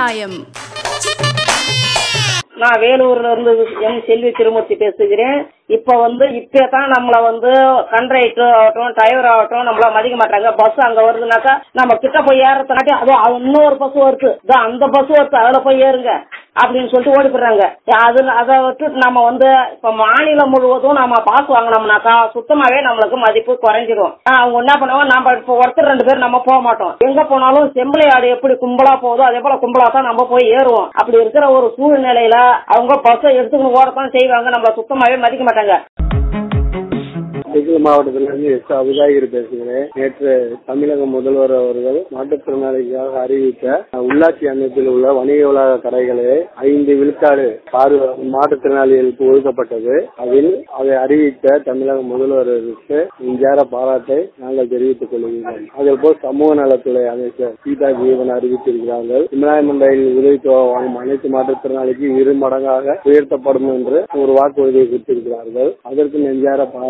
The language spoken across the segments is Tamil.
நியாயம் நான் வேலூர்ல இருந்து எம் செல்வி திருமூர்த்தி பேசுகிறேன் இப்ப வந்து இப்ப தான் நம்மள வந்து கண்ட்ரைட்டர் ஆகட்டும் டிரைவர் ஆகட்டும் நம்மள மதிக்க மாட்டாங்க பஸ் அங்க வருதுனாக்கா நம்ம கிட்ட போய் ஏறதுனாட்டி அது அது இன்னொரு பஸ் வருது இதோ அந்த பஸ் வருது அதுல போய் ஏறுங்க அப்படின்னு சொல்லிட்டு ஓடி போடுறாங்க அது அதை விட்டு நம்ம வந்து இப்ப மாநிலம் முழுவதும் நம்ம பாஸ் வாங்கினோம்னாக்கா சுத்தமாவே நம்மளுக்கு மதிப்பு குறைஞ்சிரும் அவங்க என்ன பண்ணுவாங்க நம்ம இப்ப ஒருத்தர் ரெண்டு பேர் நம்ம போக மாட்டோம் எங்க போனாலும் செம்பிளை ஆடு எப்படி கும்பலா போகுதோ அதே போல கும்பலா தான் நம்ம போய் ஏறுவோம் அப்படி இருக்கிற ஒரு சூழ்நிலையில அவங்க பஸ்ஸை எடுத்துக்கணும் ஓடத்தான் செய்வாங்க நம்மள சுத்தமாவே மதிக்க மாட்டாங்க திண்டுக்கல் மாவட்டத்திலிருந்து எஸ் அபிதாகிரி பேசுகிறேன் நேற்று தமிழக முதல்வர் அவர்கள் மாற்றுத்திறனாளிகளுக்காக அறிவித்த உள்ளாட்சி அமைப்பில் உள்ள வணிக வளாக கடைகளை ஐந்து விழுக்காடு பார்வை மாற்றுத்திறனாளிகளுக்கு ஒதுக்கப்பட்டது அதில் அதை அறிவித்த தமிழக முதல்வருக்கு நெஞ்சார பாராட்டை நாங்கள் தெரிவித்துக் கொள்கிறோம் அதேபோல் சமூக நலத்துறை அமைச்சர் சீதா ஜீவன் அறிவித்திருக்கிறார்கள் இம்ராயமண்டையில் உதவித்தொகை வாங்கும் அனைத்து மாற்றுத்திறனாளிக்கு இரு மடங்காக உயர்த்தப்படும் என்று ஒரு வாக்குறுதியை கொடுத்திருக்கிறார்கள் அதற்கு நெஞ்சார பா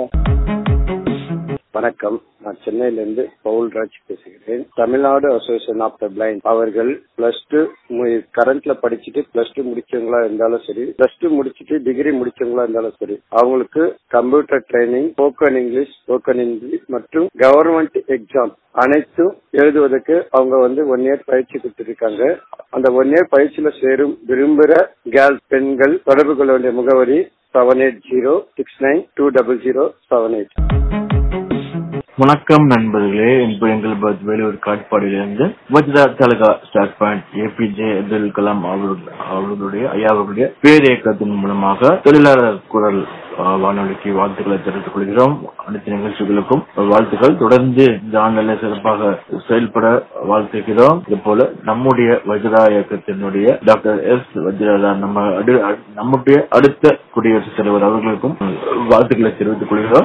வணக்கம் நான் சென்னையிலிருந்து பவுல்ராஜ் பேசுகிறேன் Tamil Nadu association of the blind அவர்கள் பிளஸ் டூ கரண்ட்ல படிச்சுட்டு பிளஸ் டூ முடிச்சவங்களா இருந்தாலும் சரி பிளஸ் டூ முடிச்சுட்டு டிகிரி முடிச்சவங்களா இருந்தாலும் சரி அவங்களுக்கு computer training spoken English spoken English மற்றும் கவர்மெண்ட் எக்ஸாம் அனைத்தும் எழுதுவதற்கு அவங்க வந்து ஒன் இயர் பயிற்சி கொடுத்திருக்காங்க அந்த ஒன் இயர் பயிற்சியில சேரும் விரும்புகிற கேர்ள்ஸ் பெண்கள் தொடர்பு கொள்ள வேண்டிய முகவரி seven eight zero six nine two double zero seven eight வணக்கம் நண்பர்களே என்பது எங்கள் பத் வேலூர் காட்பாடியிலிருந்து வஜ்ரா தலகா star point APJ Abdul Kalam அவர்கள் அவர்களுடைய ஐயா அவர்களுடைய பேரியக்கத்தின் மூலமாக தொழிலாளர் குரல் அஹ், வானொலிக்கு வாழ்த்துக்களை தெரிவித்துக் கொள்கிறோம் அனைத்து நிகழ்ச்சிகளுக்கும் வாழ்த்துக்கள் தொடர்ந்து இந்த ஆண்டில் சிறப்பாக செயல்பட வாழ்த்துகிறோம் இது போல நம்முடைய வஜ்ரா இயக்கத்தினுடைய டாக்டர் எஸ் வஜ்ரா நம்ம அடு- அடு- நம்முடைய அடுத்த குடியரசுத் தலைவர் அவர்களுக்கும் வாழ்த்துக்களை தெரிவித்துக் கொள்கிறோம்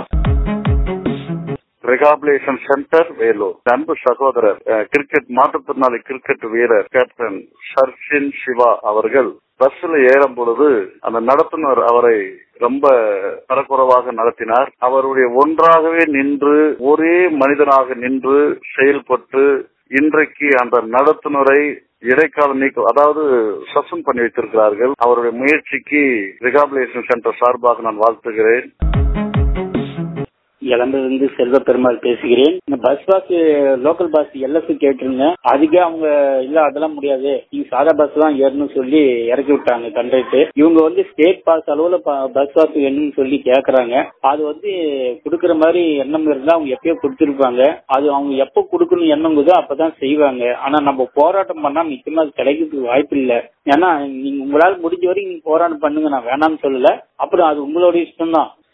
ரிகாபிலேஷன் சென்டர் வேலூர் அன்பு சகோதரர் அஹ், கிரிக்கெட் மாற்றுத்திறனாளி கிரிக்கெட் வீரர் கேப்டன் ஷர்ஷின் சிவா அவர்கள் பஸ்ல ஏறும் பொழுது அந்த நடத்துனர் அவரை ரொம்ப தரக்குறைவாக நடத்தினார் அவருடைய ஒன்றாகவே நின்று ஒரே மனிதனாக நின்று செயல்பட்டு இன்றைக்கு அந்த நடத்துனரை இடைக்கால நீக்கம் அதாவது சஸ்பெண்ட் பண்ணி வைத்திருக்கிறார்கள் அவருடைய முயற்சிக்கு ரிகாபிலேஷன் சென்டர் சார்பாக நான் வாழ்த்துகிறேன் இளம்பிலிருந்து செல்வ பெருமாள் பேசுகிறேன் இந்த bus pass local bus LS கேட்டிருங்க அதுக்கே அவங்க இல்ல அதெல்லாம் முடியாது நீங்க சாதா பஸ் தான் ஏறணும் சொல்லி இறக்கி விட்டாங்க கண்டக்டர் இவங்க வந்து ஸ்டேட் பாஸ் அளவுல பஸ் பாஸ் வேணும்னு சொல்லி கேக்குறாங்க அது வந்து கொடுக்கற மாதிரி எண்ணம் இருந்தா அவங்க எப்பயோ கொடுத்திருப்பாங்க அது அவங்க எப்ப கொடுக்கணும் எண்ணங்குதோ அப்பதான் செய்வாங்க ஆனா நம்ம போராட்டம் பண்ணா நிச்சயமா அது கிடைக்கிறதுக்கு வாய்ப்பு இல்ல ஏன்னா நீங்க உங்களால முடிஞ்ச வரைக்கும் நீங்க போராட்டம் பண்ணுங்க நான் வேணாம்னு சொல்லல அப்புறம் அது உங்களோட இஷ்டம் தான்